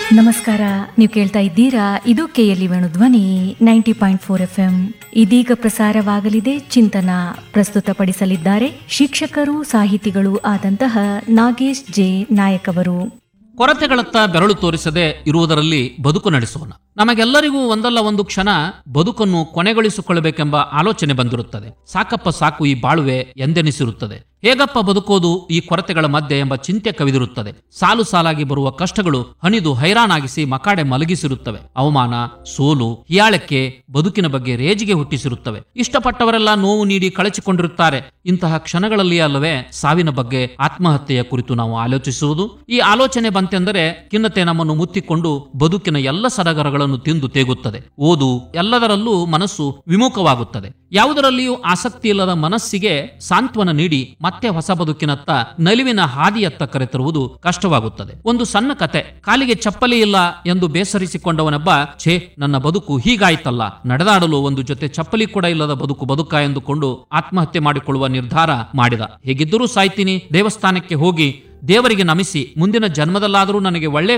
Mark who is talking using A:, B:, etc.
A: ನಮಸ್ಕಾರ ನೀವು ಕೇಳ್ತಾ ಇದ್ದೀರಾ ಇದು KLE Venu Dhwani ninety point four F M ಇದೀಗ ಪ್ರಸಾರವಾಗಲಿದೆ ಚಿಂತನ ಪ್ರಸ್ತುತಪಡಿಸಲಿದ್ದಾರೆ ಶಿಕ್ಷಕರು ಸಾಹಿತಿಗಳು ಆದಂತಹ ನಾಗೇಶ್ ಜೆ ನಾಯಕ್ ಅವರು
B: ಕೊರತೆಗಳತ್ತ ಬೆರಳು ತೋರಿಸದೆ ಇರುವುದರಲ್ಲಿ ಬದುಕು ನಡೆಸೋಣ ನಮಗೆಲ್ಲರಿಗೂ ಒಂದಲ್ಲ ಒಂದು ಕ್ಷಣ ಬದುಕನ್ನು ಕೊನೆಗೊಳಿಸಿಕೊಳ್ಳಬೇಕೆಂಬ ಆಲೋಚನೆ ಬಂದಿರುತ್ತದೆ ಸಾಕಪ್ಪ ಸಾಕು ಈ ಬಾಳುವೆ ಎಂದೆನಿಸಿರುತ್ತದೆ ಹೇಗಪ್ಪ ಬದುಕೋದು ಈ ಕೊರತೆಗಳ ಮಧ್ಯೆ ಎಂಬ ಚಿಂತೆ ಕವಿದಿರುತ್ತದೆ ಸಾಲು ಸಾಲಾಗಿ ಬರುವ ಕಷ್ಟಗಳು ಹಣಿದು ಹೈರಾಣಾಗಿಸಿ ಮಕಾಡೆ ಮಲಗಿಸಿರುತ್ತವೆ ಅವಮಾನ ಸೋಲು ಹಿಯಾಳಕ್ಕೆ ಬದುಕಿನ ಬಗ್ಗೆ ರೇಜಿಗೆ ಹುಟ್ಟಿಸಿರುತ್ತವೆ ಇಷ್ಟಪಟ್ಟವರೆಲ್ಲ ನೋವು ನೀಡಿ ಕಳಚಿಕೊಂಡಿರುತ್ತಾರೆ ಇಂತಹ ಕ್ಷಣಗಳಲ್ಲಿ ಅಲ್ಲವೇ ಸಾವಿನ ಬಗ್ಗೆ ಆತ್ಮಹತ್ಯೆಯ ಕುರಿತು ನಾವು ಆಲೋಚಿಸುವುದು ಈ ಆಲೋಚನೆ ಬಂತೆಂದರೆ ಖಿನ್ನತೆ ನಮ್ಮನ್ನು ಮುತ್ತಿಕೊಂಡು ಬದುಕಿನ ಎಲ್ಲ ಸಡಗರಗಳನ್ನು ತಿಂದು ತೇಗುತ್ತದೆ ಓದು ಎಲ್ಲದರಲ್ಲೂ ಮನಸ್ಸು ವಿಮುಖವಾಗುತ್ತದೆ ಯಾವುದರಲ್ಲಿಯೂ ಆಸಕ್ತಿ ಇಲ್ಲದ ಮನಸ್ಸಿಗೆ ಸಾಂತ್ವನ ನೀಡಿ ಮತ್ತೆ ಹೊಸ ಬದುಕಿನತ್ತ ನಲಿವಿನ ಹಾದಿಯತ್ತ ಕರೆತರುವುದು ಕಷ್ಟವಾಗುತ್ತದೆ ಒಂದು ಸಣ್ಣ ಕತೆ ಕಾಲಿಗೆ ಚಪ್ಪಲಿ ಇಲ್ಲ ಎಂದು ಬೇಸರಿಸಿಕೊಂಡವನೊಬ್ಬ ಛೇ ನನ್ನ ಬದುಕು ಹೀಗಾಯ್ತಲ್ಲ ನಡೆದಾಡಲು ಒಂದು ಜೊತೆ ಚಪ್ಪಲಿ ಕೂಡ ಇಲ್ಲದ ಬದುಕು ಬದುಕ ಎಂದುಕೊಂಡು ಆತ್ಮಹತ್ಯೆ ಮಾಡಿಕೊಳ್ಳುವ ನಿರ್ಧಾರ ಮಾಡಿದ ಹೇಗಿದ್ದರೂ ಸಾಯ್ತೀನಿ ದೇವಸ್ಥಾನಕ್ಕೆ ಹೋಗಿ ದೇವರಿಗೆ ನಮಿಸಿ ಮುಂದಿನ ಜನ್ಮದಲ್ಲಾದರೂ ನನಗೆ ಒಳ್ಳೆ